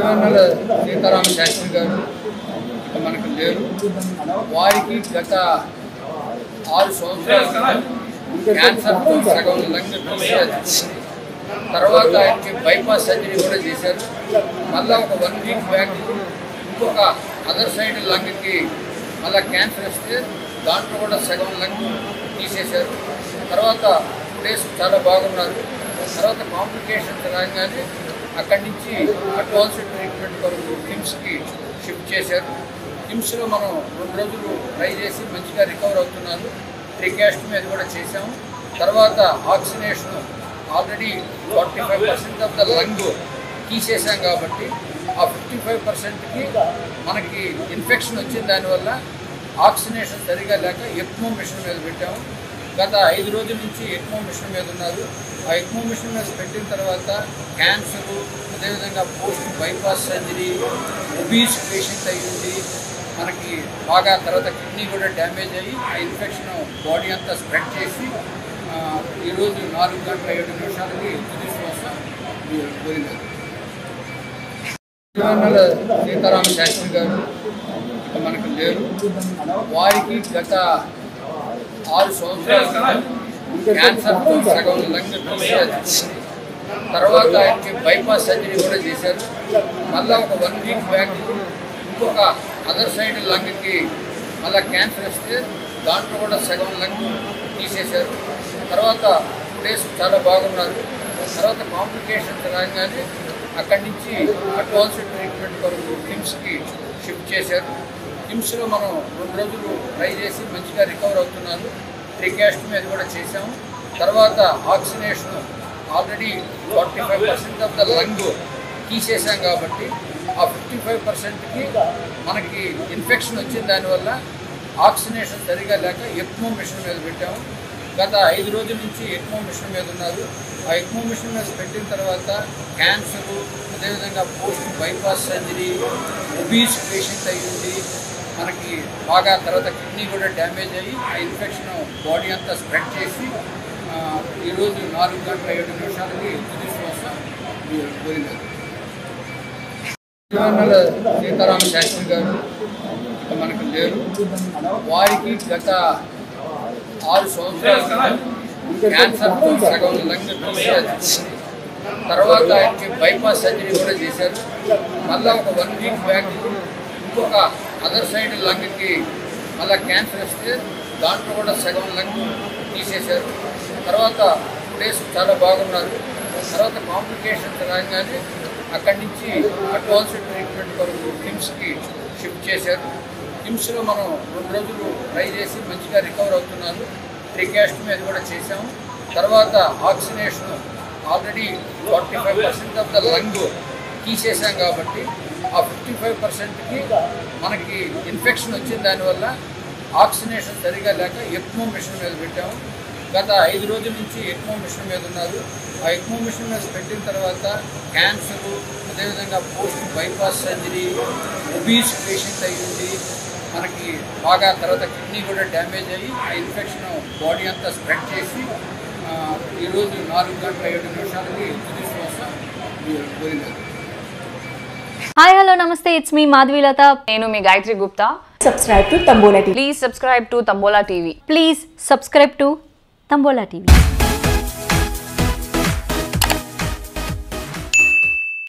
దివంగత సీతారామ శాస్త్రి గారు ఇక మనకు లేరు వారికి గత ఆరు సంవత్సరాల క్యాన్సర్తో సగం లంగ్ తీసేది తర్వాత ఆయనకి బైపాస్ సర్జరీ కూడా చేశారు మళ్ళా ఒక వన్ వీక్ బ్యాక్ ఇంకొక అదర్ సైడ్ లంగ్కి మళ్ళా క్యాన్సర్ వస్తే దాంట్లో కూడా సగం లంగ్ తీసేశారు తర్వాత టూ డేస్ చాలా బాగున్నారు తర్వాత కాంప్లికేషన్స్ రాగానే అక్కడి నుంచి అడ్వాన్స్డ్ ట్రీట్మెంట్ కొరకు కిమ్స్కి షిఫ్ట్ చేశారు కిమ్స్లో మనం రెండు రోజులు ట్రై చేసి మంచిగా రికవర్ అవుతున్నారు ట్రికాస్ట్ మీద కూడా చేసాము తర్వాత ఆక్సినేషన్ already forty five percent of the lung తీసేసాం కాబట్టి ఆ ఫిఫ్టీ ఫైవ్ పర్సెంట్కి మనకి ఇన్ఫెక్షన్ వచ్చింది దానివల్ల ఆక్సినేషన్ సరిగా లేక ఎక్మో మిషన్ మీద పెట్టాము గత ఐదు రోజుల నుంచి ఎక్మో మిషన్ మీద ఉన్నారు ఆ ఎక్మో మిషన్ మీద పెట్టిన తర్వాత క్యాన్సర్ అదేవిధంగా post bypass surgery obese patient అయ్యింది మనకి బాగా తర్వాత కిడ్నీ కూడా డ్యామేజ్ అయ్యి ఆ ఇన్ఫెక్షన్ బాడీ అంతా స్ప్రెడ్ చేసి ఆ, ఈరోజు నాలుగు గంటల ఏడు నిమిషాలకి తుది శ్వాస పోయినారు దివంగత సీతారామ శాస్త్రి గారు ఇక మనకు లేరు వారికి గత ఆరు సంవత్సరాల క్యాన్సర్తో సగం లంగ్ తీసేది తర్వాత ఆయనకి బైపాస్ సర్జరీ కూడా చేశారు మళ్ళా ఒక వన్ వీక్ బ్యాక్ ఇంకొక అదర్ సైడ్ లంగ్కి మళ్ళా క్యాన్సర్ వస్తే దాంట్లో కూడా సగం లంగ్ తీసేశారు తర్వాత టూ డేస్ చాలా బాగున్నారు తర్వాత కాంప్లికేషన్స్ రాగానే అక్కడి నుంచి అడ్వాన్స్డ్ ట్రీట్మెంట్ కొరకు కిమ్స్కి షిఫ్ట్ చేశారు కిమ్స్లో మనం రెండు రోజులు ట్రై చేసి మంచిగా రికవర్ అవుతున్నారు ట్రికాస్ట్ మీద కూడా చేసాము తర్వాత ఆక్సినేషన్ already forty five percent of the lung తీసేసాం కాబట్టి ఆ ఫిఫ్టీ ఫైవ్ పర్సెంట్కి మనకి ఇన్ఫెక్షన్ వచ్చింది దానివల్ల ఆక్సినేషన్ సరిగా లేక ఎక్మో మిషన్ మీద పెట్టాము గత ఐదు రోజుల నుంచి ఎక్మో మిషన్ మీద ఉన్నారు ఆ ఎక్మో మిషన్ మీద పెట్టిన తర్వాత క్యాన్సర్ అదేవిధంగా post bypass surgery obese patient అయ్యింది మనకి బాగా తర్వాత కిడ్నీ కూడా డ్యామేజ్ అయ్యి ఆ ఇన్ఫెక్షన్ బాడీ అంతా స్ప్రెడ్ చేసి ఆ, ఈరోజు నాలుగు గంటల ఏడు నిమిషాలకి తుది శ్వాస పోయినారు దివంగత సీతారామ శాస్త్రి గారు ఇక మనకు లేరు వారికి గత ఆరు సంవత్సరాల క్యాన్సర్తో సగం లంగ్ తీసేది తర్వాత ఆయనకి బైపాస్ సర్జరీ కూడా చేశారు మళ్ళా ఒక వన్ వీక్ బ్యాక్ ఇంకొక అదర్ సైడ్ లంగ్కి మళ్ళా క్యాన్సర్ వస్తే దాంట్లో కూడా సగం లంగ్ తీసేశారు తర్వాత టూ డేస్ చాలా బాగున్నారు తర్వాత కాంప్లికేషన్స్ రాగానే అక్కడి నుంచి అడ్వాన్స్డ్ ట్రీట్మెంట్ కొరకు కిమ్స్కి షిఫ్ట్ చేశారు కిమ్స్లో మనం రెండు రోజులు ట్రై చేసి మంచిగా రికవర్ అవుతున్నారు ట్రికాస్ట్ మీద కూడా చేసాము తర్వాత ఆక్సినేషన్ already forty five percent of the lung తీసేసాం కాబట్టి ఆ ఫిఫ్టీ ఫైవ్ పర్సెంట్కి మనకి ఇన్ఫెక్షన్ వచ్చింది దానివల్ల ఆక్సినేషన్ సరిగా లేక ఎక్మో మిషన్ మీద పెట్టాము గత ఐదు రోజుల నుంచి ఎక్మో మిషన్ మీద ఉన్నారు ఆ ఎక్మో మిషన్ మీద పెట్టిన తర్వాత క్యాన్సర్ అదేవిధంగా post bypass surgery obese patient అయ్యింది మనకి బాగా తర్వాత కిడ్నీ కూడా డ్యామేజ్ అయ్యి ఆ ఇన్ఫెక్షన్ బాడీ అంతా స్ప్రెడ్ చేసి ఆ, ఈరోజు నాలుగు గంటల ఏడు నిమిషాలకి తుది శ్వాస పోయినారు హాయ్ హలో నమస్తే ఇట్స్ మీ మాధవీలత నేను మీ Gayatri Gupta subscribe to Tambola TV. Please subscribe to Tambola TV please subscribe to Tambola TV